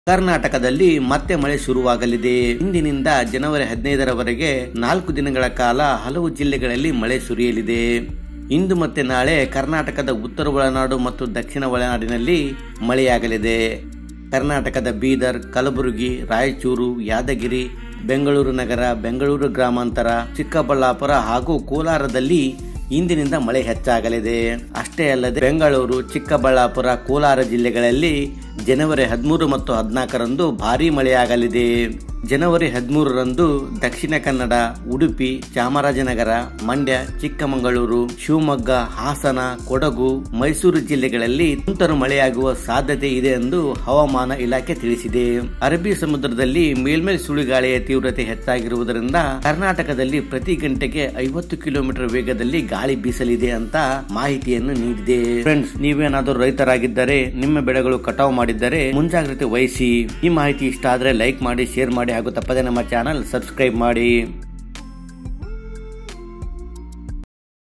ಕರ್ನಾಟಕದಲ್ಲಿ ಮತ್ತೆ ಮಳೆ ಶುರುವಾಗಲಿದೆ ಇಂದಿನಿಂದ ಜನವರಿ ಹದಿನೈದರವರೆಗೆ ನಾಲ್ಕು ದಿನಗಳ ಕಾಲ ಹಲವು ಜಿಲ್ಲೆಗಳಲ್ಲಿ ಮಳೆ ಸುರಿಯಲಿದೆ ಇಂದು ಮತ್ತೆ ನಾಳೆ ಕರ್ನಾಟಕದ ಉತ್ತರ ಒಳನಾಡು ಮತ್ತು ದಕ್ಷಿಣ ಒಳನಾಡಿನಲ್ಲಿ ಮಳೆಯಾಗಲಿದೆ ಕರ್ನಾಟಕದ ಬೀದರ್ ಕಲಬುರಗಿ ರಾಯಚೂರು ಯಾದಗಿರಿ ಬೆಂಗಳೂರು ನಗರ ಬೆಂಗಳೂರು ಗ್ರಾಮಾಂತರ ಚಿಕ್ಕಬಳ್ಳಾಪುರ ಹಾಗೂ ಕೋಲಾರದಲ್ಲಿ ಇಂದಿನಿಂದ ಮಳೆ ಹೆಚ್ಚಾಗಲಿದೆ ಅಷ್ಟೇ ಅಲ್ಲದೆ ಬೆಂಗಳೂರು ಚಿಕ್ಕಬಳ್ಳಾಪುರ ಕೋಲಾರ ಜಿಲ್ಲೆಗಳಲ್ಲಿ ಜನವರಿ ಹದಿಮೂರು ಮತ್ತು ಹದಿನಾಲ್ಕರಂದು ಭಾರೀ ಮಳೆಯಾಗಲಿದೆ ಜನವರಿ ಹದಿಮೂರರಂದು ದಕ್ಷಿಣ ಕನ್ನಡ ಉಡುಪಿ ಚಾಮರಾಜನಗರ ಮಂಡ್ಯ ಚಿಕ್ಕಮಗಳೂರು ಶಿವಮೊಗ್ಗ ಹಾಸನ ಕೊಡಗು ಮೈಸೂರು ಜಿಲ್ಲೆಗಳಲ್ಲಿ ತುಂತರು ಮಳೆಯಾಗುವ ಸಾಧ್ಯತೆ ಇದೆ ಎಂದು ಹವಾಮಾನ ಇಲಾಖೆ ತಿಳಿಸಿದೆ ಅರಬ್ಬಿ ಸಮುದ್ರದಲ್ಲಿ ಮೇಲ್ಮೈ ಸುಳಿಗಾಳಿಯ ತೀವ್ರತೆ ಹೆಚ್ಚಾಗಿರುವುದರಿಂದ ಕರ್ನಾಟಕದಲ್ಲಿ ಪ್ರತಿ ಗಂಟೆಗೆ ಐವತ್ತು ಕಿಲೋಮೀಟರ್ ವೇಗದಲ್ಲಿ ಗಾಳಿ ಬೀಸಲಿದೆ ಅಂತ ಮಾಹಿತಿಯನ್ನು ನೀಡಿದೆ ಫ್ರೆಂಡ್ಸ್ ನೀವೇನಾದರೂ ರೈತರಾಗಿದ್ದರೆ ನಿಮ್ಮ ಬೆಳೆಗಳು ಕಟಾವು ಮಾಡಿದ್ದರೆ ಮುಂಜಾಗ್ರತೆ ವಹಿಸಿ ಈ ಮಾಹಿತಿ ಇಷ್ಟ ಆದ್ರೆ ಲೈಕ್ ಮಾಡಿ ಶೇರ್ ಮಾಡಿ ಹಾಗೂ ತಪ್ಪದೆ ನಮ್ಮ ಚಾನಲ್ ಸಬ್ಸ್ಕ್ರೈಬ್ ಮಾಡಿ